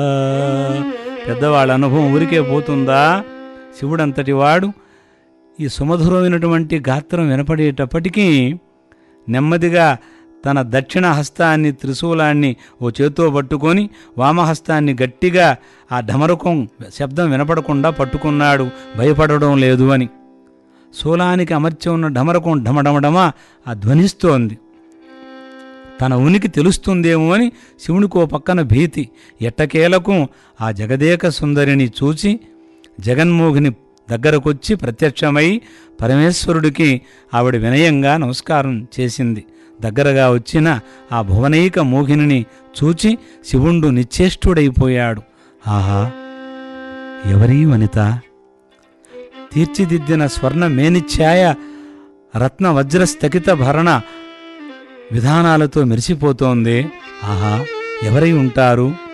పెద్దవాళ్ళ అనుభవం ఊరికే పోతుందా శివుడంతటి వాడు ఈ సుమధురమైనటువంటి గాత్రం వినపడేటప్పటికీ నెమ్మదిగా తన దక్షిణ హస్తాన్ని త్రిశూలాన్ని ఓ చేత్తో పట్టుకొని వామహస్తాన్ని గట్టిగా ఆ ఢమరుకం శబ్దం వినపడకుండా పట్టుకున్నాడు భయపడడం లేదు అని శూలానికి అమర్చి ఉన్న ఢమరకం ఢమఢమఢమ ఆ ధ్వనిస్తోంది తన ఉనికి తెలుస్తుందేమో అని శివునికో పక్కన భీతి ఎట్టకేలకు ఆ జగదేక సుందరిని చూచి జగన్మోహిని దగ్గరకొచ్చి ప్రత్యక్షమై పరమేశ్వరుడికి ఆవిడ వినయంగా నమస్కారం చేసింది దగ్గరగా వచ్చిన ఆ భువనైక మోహిని చూచి శివుండు నిశ్చేష్టుడైపోయాడు ఆహా ఎవరీ వనిత తీర్చిదిద్దిన స్వర్ణ మేనిఛాయ రత్న వజ్ర స్థగిత భరణ విధానాలతో మెరిసిపోతోంది ఆహా ఎవరై ఉంటారు